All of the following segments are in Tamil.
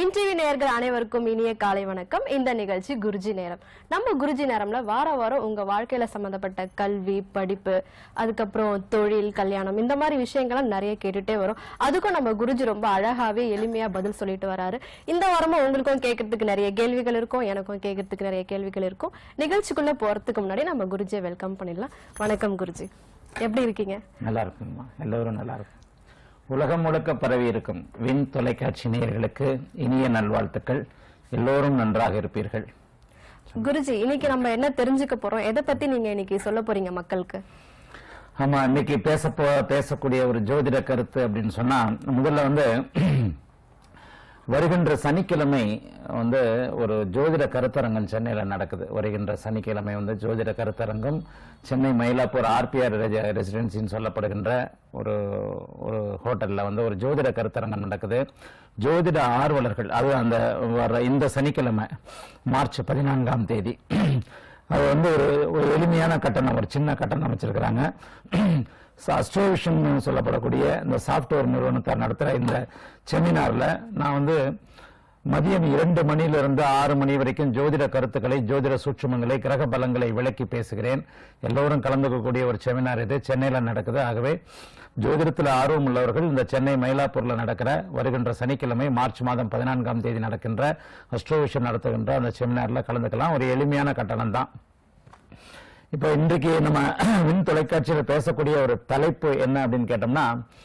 வின் டிவி நேயர்கள் அனைவருக்கும் இனிய காலை வணக்கம் இந்த நிகழ்ச்சி குருஜி நேரம் நம்ம குருஜி நேரம்ல வார வாரம் உங்க வாழ்க்கையில சம்பந்தப்பட்ட கல்வி படிப்பு அதுக்கப்புறம் தொழில் கல்யாணம் இந்த மாதிரி விஷயங்கள்லாம் நிறைய கேட்டுட்டே வரும் அதுக்கும் நம்ம குருஜி ரொம்ப அழகாவே எளிமையா பதில் சொல்லிட்டு வராரு இந்த வாரமும் உங்களுக்கும் கேட்கறதுக்கு நிறைய கேள்விகள் இருக்கும் எனக்கும் கேட்கறதுக்கு நிறைய கேள்விகள் இருக்கும் நிகழ்ச்சிக்குள்ள போறதுக்கு முன்னாடி நம்ம குருஜியை வெல்கம் பண்ணிடலாம் வணக்கம் குருஜி எப்படி இருக்கீங்க நல்லா இருக்குங்கம்மா எல்லோரும் நல்லா இருக்கும் உலகம் முழுக்க பரவி இருக்கும் விண் தொலைக்காட்சி நேயர்களுக்கு இனிய நல்வாழ்த்துக்கள் எல்லோரும் நன்றாக இருப்பீர்கள் குருஜி இன்னைக்கு நம்ம என்ன தெரிஞ்சுக்க போறோம் எதை பத்தி நீங்க இன்னைக்கு சொல்ல போறீங்க மக்களுக்கு ஆமா இன்னைக்கு பேச போ பேசக்கூடிய ஒரு ஜோதிட கருத்து அப்படின்னு சொன்னா முதல்ல வந்து வருகின்ற சனிக்கிழமை வந்து ஒரு ஜோதிட கருத்தரங்கம் சென்னையில நடக்குது வருகின்ற சனிக்கிழமை வந்து ஜோதிட கருத்தரங்கம் சென்னை மயிலாப்பூர் ஆர்பிஆர் ரெசிடென்சின்னு சொல்லப்படுகின்ற ஒரு ஒரு ஹோட்டல்ல வந்து ஒரு ஜோதிட கருத்தரங்கம் நடக்குது ஜோதிட ஆர்வலர்கள் அது அந்த வர இந்த சனிக்கிழமை மார்ச் பதினான்காம் தேதி அது வந்து ஒரு ஒரு எளிமையான கட்டணம் ஒரு சின்ன கட்டணம் வச்சிருக்கிறாங்க அஸ்ட்ரோவிஷன் சொல்லப்படக்கூடிய இந்த சாஃப்ட்வேர் நிறுவனத்தார் நடத்துகிற இந்த செமினார்ல நான் வந்து மதியம் இரண்டு மணியிலிருந்து ஆறு மணி வரைக்கும் ஜோதிட கருத்துக்களை ஜோதிட சூட்சுமங்களை கிரக பலங்களை விளக்கி பேசுகிறேன் எல்லோரும் கலந்துக்கக்கூடிய ஒரு செமினார் இது சென்னையில் நடக்குது ஆகவே ஜோதிடத்தில் ஆர்வம் உள்ளவர்கள் இந்த சென்னை மயிலாப்பூர்ல நடக்கிற வருகின்ற சனிக்கிழமை மார்ச் மாதம் பதினான்காம் தேதி நடக்கின்ற அஸ்ட்ரோவிஷன் நடத்துகின்ற அந்த செமினார்ல கலந்துக்கலாம் ஒரு எளிமையான கட்டணம் தான் இப்போ இன்றைக்கு நம்ம விண் தொலைக்காட்சியில் பேசக்கூடிய ஒரு தலைப்பு என்ன அப்படின்னு கேட்டோம்னா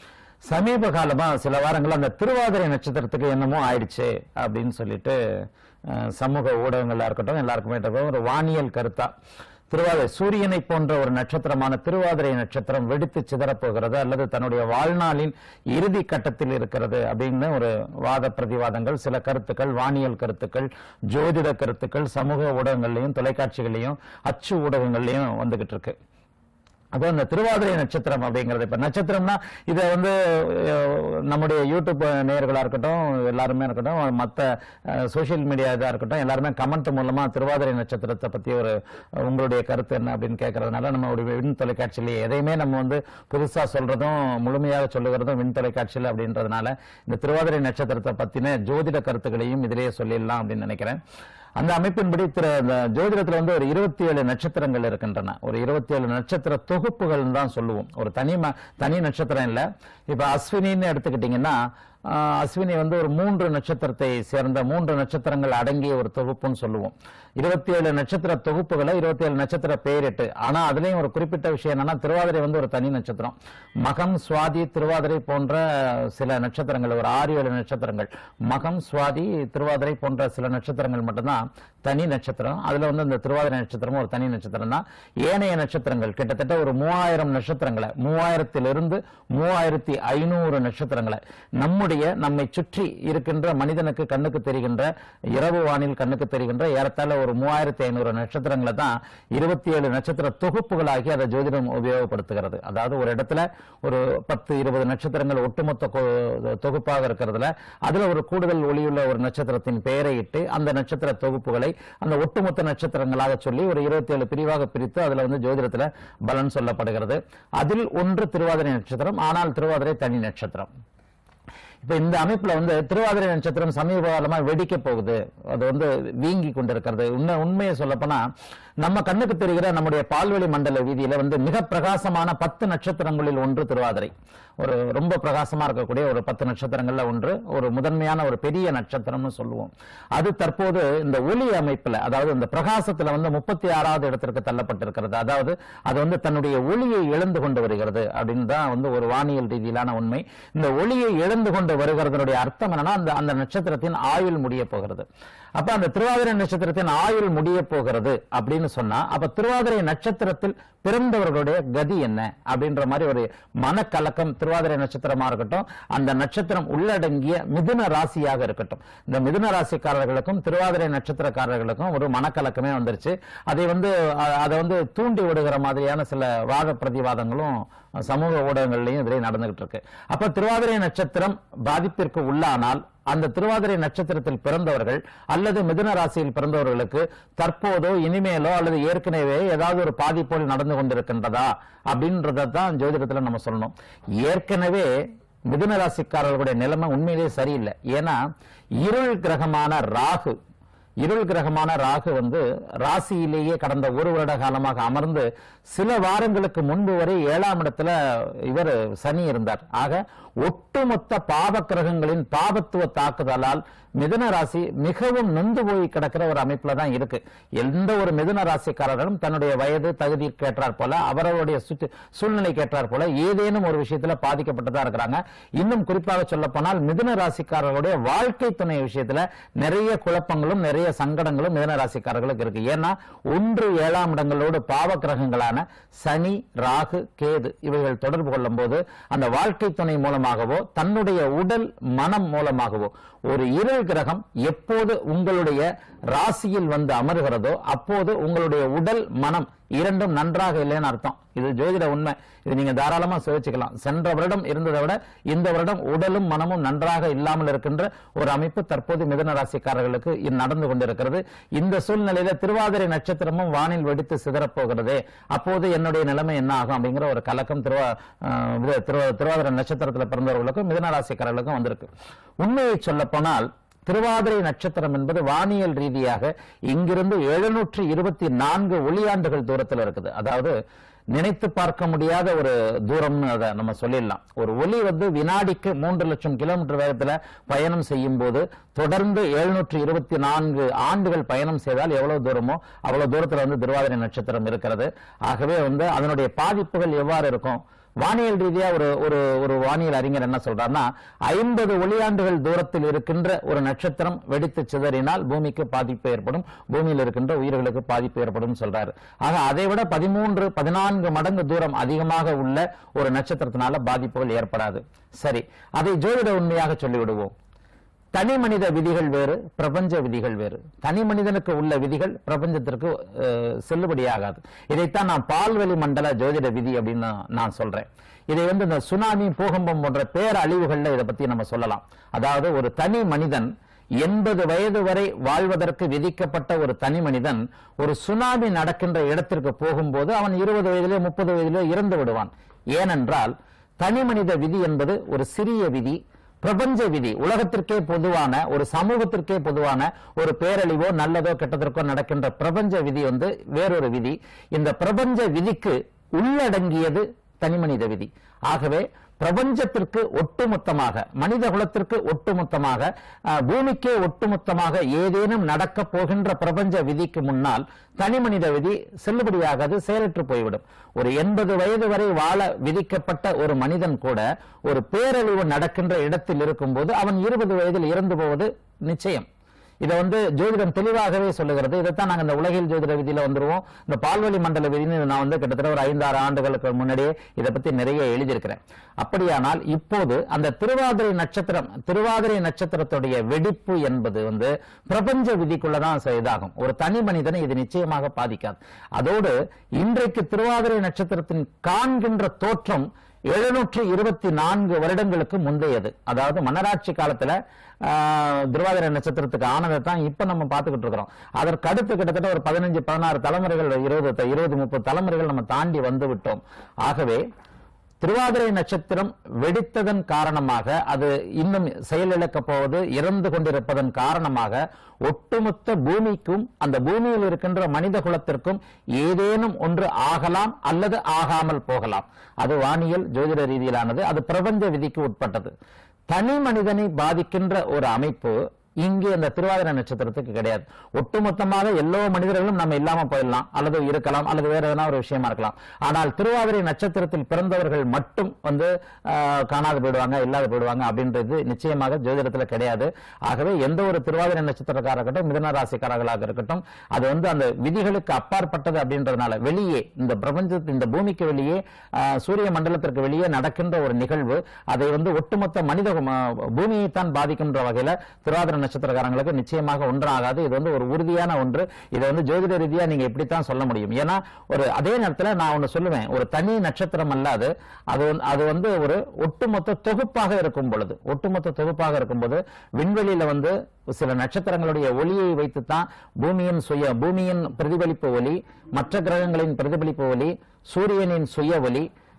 சமீப காலமா சில வாரங்கள் அந்த திருவாதிரை நட்சத்திரத்துக்கு என்னமோ ஆயிடுச்சு அப்படின்னு சொல்லிட்டு அஹ், சமூக ஊடகங்கள்ல இருக்கட்டும் எல்லாருக்குமே இருக்கட்டும் ஒரு வானியல் கருத்தா திருவாதிரை சூரியனை போன்ற ஒரு நட்சத்திரமான திருவாதிரை நட்சத்திரம் வெடித்து சிதறப்போகிறது அல்லது தன்னுடைய வாழ்நாளின் இறுதி கட்டத்தில் இருக்கிறது அப்படின்னு ஒரு வாத பிரதிவாதங்கள் சில கருத்துக்கள் வானியல் கருத்துக்கள் ஜோதிட கருத்துக்கள் சமூக ஊடகங்கள்லயும் தொலைக்காட்சிகள்லயும் அச்சு ஊடகங்கள்லயும் வந்துகிட்டு இருக்கு அப்போ இந்த திருவாதிரை நட்சத்திரம் அப்படிங்கிறது இப்ப நட்சத்திரம்னா இதை வந்து அஹ், நம்முடைய யூடியூப் நேயர்களா இருக்கட்டும் எல்லாருமே இருக்கட்டும் மற்ற சோஷியல் மீடியா இதா இருக்கட்டும் எல்லாருமே கமெண்ட் மூலமா திருவாதிரை நட்சத்திரத்தை பத்தி ஒரு அஹ், உங்களுடைய கருத்து என்ன அப்படின்னு கேட்கறதுனால நம்ம ஒரு விண் தொலைக்காட்சியிலேயே எதையுமே நம்ம வந்து புதுசா சொல்றதும் முழுமையாக சொல்லுகிறதும் விண் தொலைக்காட்சியில் அப்படின்றதுனால இந்த திருவாதிரை நட்சத்திரத்தை பத்தின ஜோதிட கருத்துக்களையும் இதிலேயே சொல்லிடலாம் அப்படின்னு நினைக்கிறேன் அந்த அமைப்பின்படி திரு இந்த ஜோதிடத்துல வந்து ஒரு இருபத்தி ஏழு நட்சத்திரங்கள் இருக்கின்றன ஒரு இருபத்தி ஏழு நட்சத்திர தொகுப்புகள் தான் சொல்லுவோம் ஒரு தனி ம- தனி நட்சத்திரம் இல்ல இப்ப அஸ்வினின்னு எடுத்துக்கிட்டீங்கன்னா ஆஹ், அஸ்வினி வந்து ஒரு மூன்று நட்சத்திரத்தை சேர்ந்த மூன்று நட்சத்திரங்கள் அடங்கிய ஒரு தொகுப்புன்னு சொல்லுவோம் இருபத்தி ஏழு நட்சத்திர தொகுப்புகளை இருபத்தி ஏழு நட்சத்திர பெயரிட்டு ஆனா அதுலயும் ஒரு குறிப்பிட்ட விஷயம் என்னன்னா திருவாதிரை வந்து ஒரு தனி நட்சத்திரம் மகம் சுவாதி திருவாதிரை போன்ற சில நட்சத்திரங்கள் ஒரு ஆறு ஏழு நட்சத்திரங்கள் மகம் சுவாதி திருவாதிரை போன்ற சில நட்சத்திரங்கள் மட்டும்தான் தனி நட்சத்திரம் அதுல வந்து இந்த திருவாதிரை நட்சத்திரமும் ஒரு தனி நட்சத்திரம் தான் ஏனைய நட்சத்திரங்கள் கிட்டத்தட்ட ஒரு மூவாயிரம் நட்சத்திரங்களை மூவாயிரத்திலிருந்து மூவாயிரத்தி ஐநூறு நட்சத்திரங்களை நம்முடைய நம்மை சுற்றி இருக்கின்ற மனிதனுக்கு கண்ணுக்கு தெரிகின்ற இரவு வானில் கண்ணுக்கு தெரிகின்ற ஏறத்தாழ ஒரு மூவாயிரத்தி ஐநூறு நட்சத்திரங்களை தான் இருபத்தி ஏழு நட்சத்திர தொகுப்புகளாகி அதை ஜோதிடம் உபயோகப்படுத்துகிறது அதாவது ஒரு இடத்துல ஒரு பத்து இருபது நட்சத்திரங்கள் ஒட்டுமொத்த கொ- தொகுப்பாக இருக்கிறதுல அதுல ஒரு கூடுதல் ஒளியுள்ள ஒரு நட்சத்திரத்தின் பெயரை இட்டு அந்த நட்சத்திர தொகுப்புகளை அந்த ஒட்டுமொத்த நட்சத்திரங்களாக சொல்லி ஒரு இருபத்தி ஏழு பிரிவாக பிரித்து அதுல வந்து ஜோதிடத்துல பலன் சொல்லப்படுகிறது அதில் ஒன்று திருவாதிரை நட்சத்திரம் ஆனால் திருவாதிரை தனி நட்சத்திரம் இப்ப இந்த அமைப்புல வந்து திருவாதிரை நட்சத்திரம் சமீப காலமா வெடிக்க போகுது அது வந்து வீங்கி கொண்டிருக்கிறது உண்மை உண்மையை சொல்லப்போனா நம்ம கண்ணுக்கு தெரிகிற நம்முடைய பால்வெளி மண்டல வீதியில வந்து மிக பிரகாசமான பத்து நட்சத்திரங்களில் ஒன்று திருவாதிரை ஒரு ரொம்ப பிரகாசமா இருக்கக்கூடிய ஒரு பத்து நட்சத்திரங்கள்ல ஒன்று ஒரு முதன்மையான ஒரு பெரிய நட்சத்திரம்னு சொல்லுவோம் அது தற்போது இந்த ஒளி அமைப்புல அதாவது இந்த பிரகாசத்துல வந்து முப்பத்தி ஆறாவது இடத்திற்கு தள்ளப்பட்டிருக்கிறது அதாவது அது வந்து தன்னுடைய ஒளியை இழந்து கொண்டு வருகிறது அப்படின்னு தான் வந்து ஒரு வானியல் ரீதியிலான உண்மை இந்த ஒளியை இழந்து கொண்டு வருகிறதனுடைய அர்த்தம் என்னன்னா அந்த அந்த நட்சத்திரத்தின் ஆயுள் முடிய போகிறது அப்ப அந்த திருவாதிரை நட்சத்திரத்தின் ஆயுள் முடிய போகிறது அப்படின்னு சொன்னா அப்ப திருவாதிரை நட்சத்திரத்தில் பிறந்தவர்களுடைய கதி என்ன அப்படின்ற மாதிரி ஒரு மனக்கலக்கம் திருவாதிரை நட்சத்திரமா இருக்கட்டும் அந்த நட்சத்திரம் உள்ளடங்கிய மிதுன ராசியாக இருக்கட்டும் இந்த மிதுன ராசிக்காரர்களுக்கும் திருவாதிரை நட்சத்திரக்காரர்களுக்கும் ஒரு மனக்கலக்கமே வந்துருச்சு அதை வந்து அ- அதை வந்து தூண்டி விடுகிற மாதிரியான சில வாத பிரதிவாதங்களும் சமூக ஊடகங்கள்லயும் இதிலே நடந்துகிட்டு இருக்கு அப்ப திருவாதிரை நட்சத்திரம் பாதிப்பிற்கு உள்ளானால் அந்த திருவாதிரை நட்சத்திரத்தில் பிறந்தவர்கள் அல்லது மிதுன ராசியில் பிறந்தவர்களுக்கு தற்போதோ இனிமேலோ அல்லது ஏற்கனவே ஏதாவது ஒரு பாதிப்போல் நடந்து கொண்டிருக்கின்றதா அப்படின்றத தான் ஜோதிடத்துல நம்ம சொல்லணும் ஏற்கனவே மிதுன ராசிக்காரர்களுடைய நிலைமை உண்மையிலேயே சரியில்லை ஏன்னா இருள் கிரகமான ராகு இருள் கிரகமான ராகு வந்து ராசியிலேயே கடந்த ஒரு வருட காலமாக அமர்ந்து சில வாரங்களுக்கு முன்பு வரை ஏழாம் இடத்துல இவர் சனி இருந்தார் ஆக ஒட்டுமொத்த பாவ கிரகங்களின் பாபத்துவ தாக்குதலால் மிதுன ராசி மிகவும் நொந்து போய் கிடக்கிற ஒரு அமைப்புல தான் இருக்கு எந்த ஒரு மிதுன ராசிக்காரரும் தன்னுடைய வயது தகுதி கேட்டார் போல அவரவருடைய சுற்று- சூழ்நிலை கேட்டார் போல ஏதேனும் ஒரு விஷயத்துல பாதிக்கப்பட்டுதான் இருக்கிறாங்க இன்னும் குறிப்பாக சொல்ல போனால் மிதுன ராசிக்காரர்களுடைய வாழ்க்கை துணை விஷயத்துல நிறைய குழப்பங்களும் நிறைய சங்கடங்களும் மிதுன ராசிக்காரர்களுக்கு இருக்கு ஏன்னா ஒன்று ஏழாம் இடங்களோடு பாவ கிரகங்களான சனி ராகு கேது இவைகள் தொடர்பு கொள்ளும் போது அந்த வாழ்க்கை துணை மூலமாகவோ தன்னுடைய உடல் மனம் மூலமாகவோ ஒரு இருள் கிரகம் எப்போது உங்களுடைய ராசியில் வந்து அமர்கிறதோ அப்போது உங்களுடைய உடல் மனம் இரண்டும் நன்றாக இல்லைன்னு அர்த்தம் இது ஜோதிட உண்மை இது நீங்க தாராளமா சுவைச்சுக்கலாம் சென்ற வருடம் இருந்ததை விட இந்த வருடம் உடலும் மனமும் நன்றாக இல்லாமல் இருக்கின்ற ஒரு அமைப்பு தற்போது மிதுன ராசிக்காரர்களுக்கு இது நடந்து கொண்டிருக்கிறது இந்த சூழ்நிலையில திருவாதிரை நட்சத்திரமும் வானில் வெடித்து சிதறப்போகிறதே அப்போது என்னுடைய நிலைமை என்ன ஆகும் அப்படிங்கிற ஒரு கலக்கம் திருவா அஹ், இது திருவா- திருவாதிரை நட்சத்திரத்தில் பிறந்தவர்களுக்கும் மிதுன ராசிக்காரர்களுக்கும் வந்திருக்கு உண்மையை சொல்ல போனால் திருவாதிரை நட்சத்திரம் என்பது வானியல் ரீதியாக இங்கிருந்து எழுநூற்று இருபத்தி நான்கு ஒளியாண்டுகள் தூரத்தில் இருக்குது அதாவது நினைத்து பார்க்க முடியாத ஒரு தூரம்னு அதை நம்ம சொல்லிடலாம் ஒரு ஒளி வந்து வினாடிக்கு மூன்று லட்சம் கிலோமீட்டர் வேகத்துல பயணம் செய்யும் போது தொடர்ந்து எழுநூற்று இருபத்தி நான்கு ஆண்டுகள் பயணம் செய்தால் எவ்வளவு தூரமோ அவ்வளவு தூரத்துல வந்து திருவாதிரை நட்சத்திரம் இருக்கிறது ஆகவே வந்து அதனுடைய பாதிப்புகள் எவ்வாறு இருக்கும் வானியல் ரீதியா ஒரு ஒரு ஒரு வானியல் அறிஞர் என்ன சொல்றாருன்னா ஐம்பது ஒளியாண்டுகள் தூரத்தில் இருக்கின்ற ஒரு நட்சத்திரம் வெடித்து சிதறினால் பூமிக்கு பாதிப்பு ஏற்படும் பூமியில் இருக்கின்ற உயிர்களுக்கு பாதிப்பு ஏற்படும் சொல்றாரு ஆக அதை விட பதிமூன்று பதினான்கு மடங்கு தூரம் அதிகமாக உள்ள ஒரு நட்சத்திரத்தினால பாதிப்புகள் ஏற்படாது சரி அதை ஜோதிட உண்மையாக சொல்லிவிடுவோம் தனி மனித விதிகள் வேறு பிரபஞ்ச விதிகள் வேறு தனி மனிதனுக்கு உள்ள விதிகள் பிரபஞ்சத்திற்கு அஹ், செல்லுபடியாகாது இதைத்தான் நான் பால்வெளி மண்டல ஜோதிட விதி அப்படின்னு நான் நான் சொல்றேன் இதை வந்து இந்த சுனாமி பூகம்பம் போன்ற பேரழிவுகள்ல இதை பத்தி நம்ம சொல்லலாம் அதாவது ஒரு தனி மனிதன் எண்பது வயது வரை வாழ்வதற்கு விதிக்கப்பட்ட ஒரு தனி மனிதன் ஒரு சுனாமி நடக்கின்ற இடத்திற்கு போகும்போது அவன் இருபது வயதிலே முப்பது வயதிலே இறந்து விடுவான் ஏனென்றால் தனி மனித விதி என்பது ஒரு சிறிய விதி பிரபஞ்ச விதி உலகத்திற்கே பொதுவான ஒரு சமூகத்திற்கே பொதுவான ஒரு பேரழிவோ நல்லதோ கெட்டதற்கோ நடக்கின்ற பிரபஞ்ச விதி வந்து வேறொரு விதி இந்த பிரபஞ்ச விதிக்கு உள்ளடங்கியது தனிமனித விதி ஆகவே பிரபஞ்சத்திற்கு ஒட்டுமொத்தமாக மனித குலத்திற்கு ஒட்டுமொத்தமாக அஹ், பூமிக்கே ஒட்டுமொத்தமாக ஏதேனும் நடக்கப் போகின்ற பிரபஞ்ச விதிக்கு முன்னால் தனி மனித விதி செல்லுபடியாகாது செயலற்று போய்விடும் ஒரு எண்பது வயது வரை வாழ விதிக்கப்பட்ட ஒரு மனிதன் கூட ஒரு பேரழிவு நடக்கின்ற இடத்தில் இருக்கும்போது அவன் இருபது வயதில் இறந்து போவது நிச்சயம் இதை வந்து ஜோதிடம் தெளிவாகவே சொல்லுகிறது இதைத்தான் நாங்க இந்த உலகில் ஜோதிட விதியில வந்துருவோம் இந்த பால்வழி மண்டல விதின்னு நான் வந்து கிட்டத்தட்ட ஒரு ஐந்தாறு ஆண்டுகளுக்கு முன்னாடியே இதை பத்தி நிறைய எழுதியிருக்கிறேன் அப்படியானால் இப்போது அந்த திருவாதிரை நட்சத்திரம் திருவாதிரை நட்சத்திரத்துடைய வெடிப்பு என்பது வந்து பிரபஞ்ச விதிக்குள்ளதான் ச- இதாகும் ஒரு தனி மனிதனை இது நிச்சயமாக பாதிக்காது அதோடு இன்றைக்கு திருவாதிரை நட்சத்திரத்தின் காண்கின்ற தோற்றம் எழுநூற்று இருபத்தி நான்கு வருடங்களுக்கு முந்தையது அதாவது மன்னராட்சி காலத்துல ஆஹ், திருவாதிரை நட்சத்திரத்துக்கு ஆனதை தான் இப்ப நம்ம பார்த்துக்கிட்டு இருக்கிறோம் அதற்கு அடுத்து கிட்டத்தட்ட ஒரு பதினஞ்சு பதினாறு தலைமுறைகள் இருபது இருபது முப்பது தலைமுறைகள் நம்ம தாண்டி வந்து விட்டோம் ஆகவே திருவாதிரை நட்சத்திரம் வெடித்ததன் காரணமாக அது இன்னும் செயலிழக்கப் போவது இறந்து கொண்டிருப்பதன் காரணமாக ஒட்டுமொத்த பூமிக்கும் அந்த பூமியில் இருக்கின்ற மனித குலத்திற்கும் ஏதேனும் ஒன்று ஆகலாம் அல்லது ஆகாமல் போகலாம் அது வானியல் ஜோதிட ரீதியிலானது அது பிரபஞ்ச விதிக்கு உட்பட்டது தனி மனிதனை பாதிக்கின்ற ஒரு அமைப்பு இங்கே அந்த திருவாதிரை நட்சத்திரத்துக்கு கிடையாது ஒட்டுமொத்தமாக எல்லா மனிதர்களும் நம்ம இல்லாம போயிடலாம் அல்லது இருக்கலாம் அல்லது வேற எதனா ஒரு விஷயமா இருக்கலாம் ஆனால் திருவாதிரை நட்சத்திரத்தில் பிறந்தவர்கள் மட்டும் வந்து ஆஹ், காணாது போயிடுவாங்க இல்லாத போயிடுவாங்க அப்படின்றது நிச்சயமாக ஜோதிடத்துல கிடையாது ஆகவே எந்த ஒரு திருவாதிரை நட்சத்திரக்காரர் இருக்கட்டும் மிதன ராசிக்காரர்களாக இருக்கட்டும் அது வந்து அந்த விதிகளுக்கு அப்பாற்பட்டது அப்படின்றதுனால வெளியே இந்த பிரபஞ்சத்து இந்த பூமிக்கு வெளியே ஆஹ், சூரிய மண்டலத்திற்கு வெளியே நடக்கின்ற ஒரு நிகழ்வு அதை வந்து ஒட்டுமொத்த மனித ம- பூமியைத்தான் பாதிக்கின்ற வகையில திருவாதிரை நட்சத்திரக்காரங்களுக்கு நிச்சயமாக ஒன்றாகாது இது வந்து ஒரு உறுதியான ஒன்று இதை வந்து ஜோதிட ரீதியா நீங்க இப்படித்தான் சொல்ல முடியும் ஏன்னா ஒரு அதே நேரத்துல நான் ஒண்ணு சொல்லுவேன் ஒரு தனி நட்சத்திரம் அல்லாது அது வந்து- அது வந்து ஒரு ஒட்டுமொத்த தொகுப்பாக இருக்கும் பொழுது ஒட்டுமொத்த தொகுப்பாக இருக்கும்போது விண்வெளியில வந்து சில நட்சத்திரங்களுடைய ஒளியை வைத்துத்தான் பூமியின் சுய பூமியின் பிரதிபலிப்பு ஒளி மற்ற கிரகங்களின் பிரதிபலிப்பு ஒளி சூரியனின் சுய ஒளி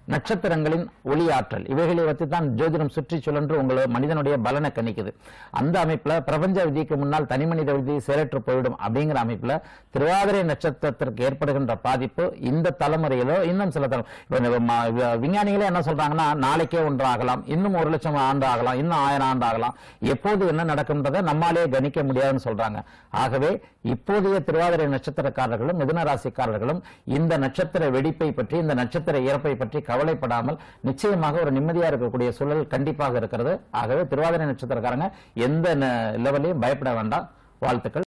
நட்சத்திரங்களின் ஒளி ஆற்றல் இவைகளை வைத்து தான் ஜோதிடம் சுற்றி சுழன்று உங்களை மனிதனுடைய பலனை கணிக்குது அந்த அமைப்புல பிரபஞ்ச விதிக்கு முன்னால் தனிமனித விதி செயலற்று போய்விடும் அப்படிங்கிற அமைப்புல திருவாதிரை நட்சத்திரத்திற்கு ஏற்படுகின்ற பாதிப்பு இந்த தலைமுறையிலோ இன்னும் சில தலை இப்ப இந்த ம- வி- விஞ்ஞானிகளே என்ன சொல்றாங்கன்னா நாளைக்கே ஒன்று ஆகலாம் இன்னும் ஒரு லட்சம் ஆண்டு ஆகலாம் இன்னும் ஆயிரம் ஆண்டு ஆகலாம் எப்போது என்ன நடக்கும்ன்றதை நம்மாலே கணிக்க முடியாதுன்னு சொல்றாங்க ஆகவே இப்போதைய திருவாதிரை நட்சத்திரக்காரர்களும் மிதுன ராசிக்காரர்களும் இந்த நட்சத்திர வெடிப்பை பற்றி இந்த நட்சத்திர இறப்பை பற்றி கவலைப்படாமல் நிச்சயமாக ஒரு நிம்மதியா இருக்கக்கூடிய சூழல் கண்டிப்பாக இருக்கிறது ஆகவே திருவாதிரை நட்சத்திரக்காரங்க எந்த லெவலையும் பயப்பட வேண்டாம் வாழ்த்துக்கள்